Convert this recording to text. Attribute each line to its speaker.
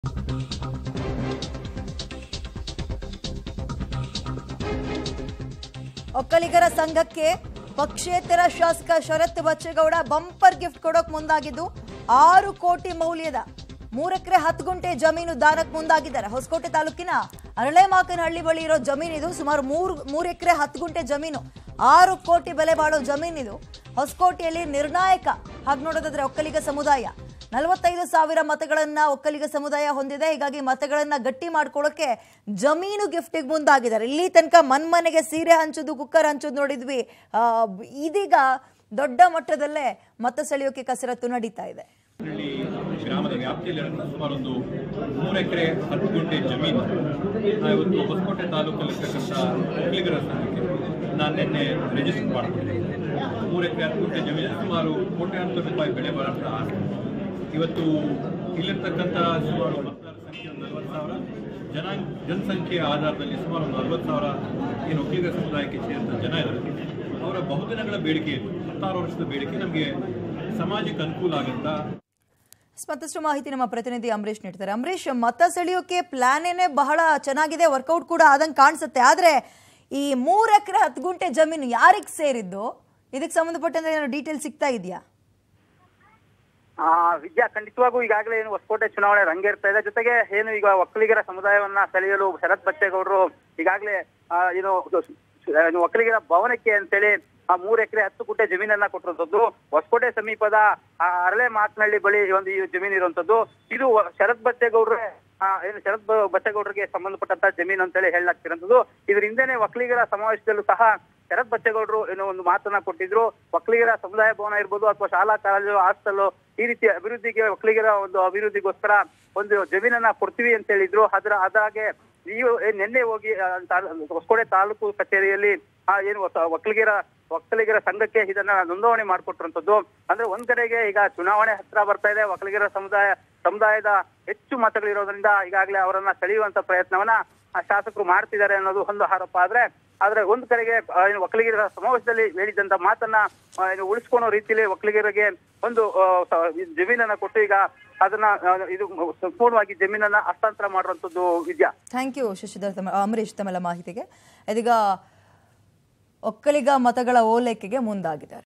Speaker 1: ಒಕ್ಕಲಿಗರ ಸಂಘಕ್ಕೆ ಪಕ್ಷೇತರ ಶಾಸಕ ಶರತ್ ಬಚ್ಚೇಗೌಡ ಬಂಪರ್ ಗಿಫ್ಟ್ ಕೊಡೋಕ್ ಮುಂದಾಗಿದ್ದು ಆರು ಕೋಟಿ ಮೌಲ್ಯದ ಮೂರೆಕರೆ ಹತ್ತು ಗುಂಟೆ ಜಮೀನು ದಾನಕ್ಕೆ ಮುಂದಾಗಿದ್ದಾರೆ ಹೊಸಕೋಟೆ ತಾಲೂಕಿನ ಅರಳೆಮಾಕನಹಳ್ಳಿ ಬಳಿ ಇರೋ ಜಮೀನಿದು ಸುಮಾರು ಮೂರು ಮೂರು ಎಕರೆ ಹತ್ತು ಗುಂಟೆ ಜಮೀನು ಆರು ಕೋಟಿ ಬೆಲೆ ಬಾಳೋ ಜಮೀನಿದು ಹೊಸಕೋಟೆಯಲ್ಲಿ ನಿರ್ಣಾಯಕ ಹಾಗೆ ನೋಡೋದಾದ್ರೆ ಒಕ್ಕಲಿಗ ಸಮುದಾಯ ನಲವತ್ತೈದು ಸಾವಿರ ಮತಗಳನ್ನ ಒಕ್ಕಲಿಗ ಸಮುದಾಯ ಹೊಂದಿದೆ ಹೀಗಾಗಿ ಮತಗಳನ್ನ ಗಟ್ಟಿ ಮಾಡ್ಕೊಳ್ಳೋಕೆ ಜಮೀನು ಗಿಫ್ಟಿಗೆ ಮುಂದಾಗಿದ್ದಾರೆ ಇಲ್ಲಿ ತನಕ ಮನ್ಮನೆಗೆ ಸೀರೆ ಹಂಚೋದು ಕುಕ್ಕರ್ ಹಂಚೋದು ನೋಡಿದ್ವಿ ಆ, ಇದೀಗ ದೊಡ್ಡ ಮಟ್ಟದಲ್ಲೇ ಮತ ಸೆಳೆಯೋಕೆ ಕಸರತ್ತು ನಡೀತಾ ಇದೆ
Speaker 2: ಹಳ್ಳಿ ಗ್ರಾಮದ ವ್ಯಾಪ್ತಿಯಲ್ಲಿ ಸುಮಾರು ಒಂದು ಮೂರು ಎಕರೆ ಹತ್ತು ಗುಂಟೆ ಜಮೀನು ನಾ ಇವತ್ತು ಹೊಸಕೋಟೆ ತಾಲೂಕಲ್ಲಿರ್ತಕ್ಕಂಥ ಒಕ್ಕಲಿಗರ ಸಂಘಕ್ಕೆ ನಾನು ನಿನ್ನೆ ರಿಜಿಸ್ಟರ್ ಮಾಡಿಕೊಂಡೆ ಮೂರು ಎಕರೆ ಹತ್ತು ಗುಂಟೆ ಜಮೀನು ಸುಮಾರು ಕೋಟ್ಯಾಂತರ ರೂಪಾಯಿ ಬೆಲೆ ಬರೋಂಥ ಆಸ್ತಿ ಇವತ್ತು ಇಲ್ಲಿರ್ತಕ್ಕಂಥ ಸುಮಾರು ಮತದಾರರ ಸಂಖ್ಯೆ ಒಂದು ನಲವತ್ತು ಸಾವಿರ ಜನ ಜನಸಂಖ್ಯೆಯ ಆಧಾರದಲ್ಲಿ ಸುಮಾರು ಒಂದು ನಲವತ್ತು ಸಾವಿರ ಏನು ಒಕ್ಕಲಿಗರ ಸಮುದಾಯಕ್ಕೆ ಸೇರಿದ ಜನ ಇದ್ದಾರೆ ಅವರ ಬಹುದಿನಗಳ ಬೇಡಿಕೆ ಇದು ಹತ್ತಾರು ವರ್ಷದ ಬೇಡಿಕೆ ನಮಗೆ ಸಮಾಜಕ್ಕೆ ಅನುಕೂಲ ಆಗುತ್ತಾ
Speaker 1: ಮತ್ತಷ್ಟು ಮಾಹಿತಿ ನಮ್ಮ ಪ್ರತಿನಿಧಿ ಅಂಬರೀಶ್ ನೀಡ್ತಾರೆ ಅಂಬರೀಶ್ ಮತ ಸೆಳೆಯೋಕೆ ಪ್ಲಾನೇನೆ ಬಹಳ ಚೆನ್ನಾಗಿದೆ ವರ್ಕೌಟ್ ಕೂಡ ಆದಂಗೆ ಕಾಣಿಸುತ್ತೆ ಆದ್ರೆ ಈ ಮೂರು ಎಕರೆ ಹತ್ತು ಗುಂಟೆ ಜಮೀನು ಯಾರಿಗೆ ಸೇರಿದ್ದು ಇದಕ್ಕೆ ಸಂಬಂಧಪಟ್ಟಂತೆ ಏನೋ ಡೀಟೇಲ್ ಸಿಗ್ತಾ ಇದೆಯಾ
Speaker 3: ಆ ವಿದ್ಯಾ ಖಂಡಿತವಾಗೂ ಈಗಾಗಲೇ ಏನು ಹೊಸಕೋಟೆ ಚುನಾವಣೆ ರಂಗೇರ್ತಾ ಇದೆ ಜೊತೆಗೆ ಏನು ಈಗ ಒಕ್ಕಲಿಗರ ಸಮುದಾಯವನ್ನ ಸೆಳೆಯಲು ಶರತ್ ಬಚ್ಚೇಗೌಡರು ಈಗಾಗಲೇ ಆ, ಏನು ಏನು ಒಕ್ಕಲಿಗರ ಭವನಕ್ಕೆ ಅಂತೇಳಿ ಆ ಮೂರು ಎಕರೆ ಹತ್ತು ಗುಂಟೆ ಜಮೀನನ್ನ ಕೊಟ್ಟಿರುವಂತದ್ದು ಹೊಸಕೋಟೆ ಸಮೀಪದ ಆ ಅರಳೆ ಮಾತನಹಳ್ಳಿ ಬಳಿ ಒಂದು ಈ ಜಮೀನು ಇರುವಂತದ್ದು ಇದು ಶರತ್ ಬಚ್ಚೇಗೌಡ್ರೆ ಆ, ಏನು ಶರತ್ ಬ- ಬಚ್ಚೇಗೌಡರಿಗೆ ಸಂಬಂಧಪಟ್ಟಂತ ಜಮೀನು ಅಂತೇಳಿ ಹೇಳಲಾಗ್ತಿರೋದು ಇದ್ರ ಹಿಂದೆನೆ ಒಕ್ಕಲಿಗರ ಸಮಾವೇಶದಲ್ಲೂ ಸಹ ಶರತ್ ಬಚ್ಚೇಗೌಡರು ಏನೋ ಒಂದು ಮಾತನ್ನ ಕೊಟ್ಟಿದ್ರು ಒಕ್ಕಲಿಗರ ಸಮುದಾಯ ಭವನ ಇರ್ಬೋದು ಅಥವಾ ಶಾಲಾ ಕಾಲೇಜು ಹಾಸ್ಟೆಲ್ ಈ ರೀತಿ ಅಭಿವೃದ್ಧಿಗೆ ಒಕ್ಕಲಿಗರ ಒಂದು ಅಭಿವೃದ್ಧಿಗೋಸ್ಕರ ಒಂದು ಜಮೀನನ್ನ ಕೊಡ್ತೀವಿ ಅಂತ ಹೇಳಿದ್ರು ಅದರ ಅದಾಗೆ ನೀವು ಏನ್ ನಿನ್ನೆ ಹೋಗಿ ಆ, ತಾ- ಹೊಸಕೋಟೆ ತಾಲೂಕು ಕಚೇರಿಯಲ್ಲಿ ಆ ಏನು ಹೊಸ- ಒಕ್ಕಲಿಗರ ಒಕ್ಕಲಿಗರ ಸಂಘಕ್ಕೆ ಇದನ್ನ ನೋಂದಣಿ ಮಾಡಿಕೊಟ್ಟಿರುವಂತದ್ದು ಅಂದ್ರೆ ಒಂದ್ ಕಡೆಗೆ ಈಗ ಚುನಾವಣೆ ಹತ್ರ ಬರ್ತಾ ಇದೆ ಒಕ್ಕಲಿಗರ ಸಮುದಾಯ ಸಮುದಾಯದ ಹೆಚ್ಚು ಮತಗಳಿರೋದ್ರಿಂದ ಈಗಾಗಲೇ ಅವರನ್ನ ಸೆಳೆಯುವಂತ ಪ್ರಯತ್ನವನ್ನ ಆ ಶಾಸಕರು ಮಾಡ್ತಿದ್ದಾರೆ ಅನ್ನೋದು ಒಂದು ಆರೋಪ ಆದ್ರೆ ಆದ್ರೆ ಒಂದ್ ಕಡೆಗೆ ಆ, ಏನು ಒಕ್ಕಲಿಗರ ಸಮಾವೇಶದಲ್ಲಿ ಹೇಳಿದಂತ ಮಾತನ್ನ ಆ, ಏನು ಉಳಿಸ್ಕೊಳೋ ರೀತಿಯಲ್ಲಿ ಒಕ್ಕಲಿಗರಿಗೆ ಒಂದು ಆ, ಸ- ಈ ಜಮೀನನ್ನ ಕೊಟ್ಟು ಈಗ ಅದನ್ನ ಆ, ಇದು ಸಂಪೂರ್ಣವಾಗಿ ಜಮೀನನ್ನ ಹಸ್ತಾಂತರ ಮಾಡುವಂತದ್ದು ವಿದ್ಯಾ
Speaker 1: ಥ್ಯಾಂಕ್ ಯು ಶಶಿಧರ್ ತಮ್ಮ ಅಂಬರೀಶ್ ತಮ್ಮೆಲ್ಲ ಮಾಹಿತಿಗೆ ಇದೀಗ ಒಕ್ಕಲಿಗ ಮತಗಳ ಓಲೈಕೆಗೆ ಮುಂದಾಗಿದ್ದಾರೆ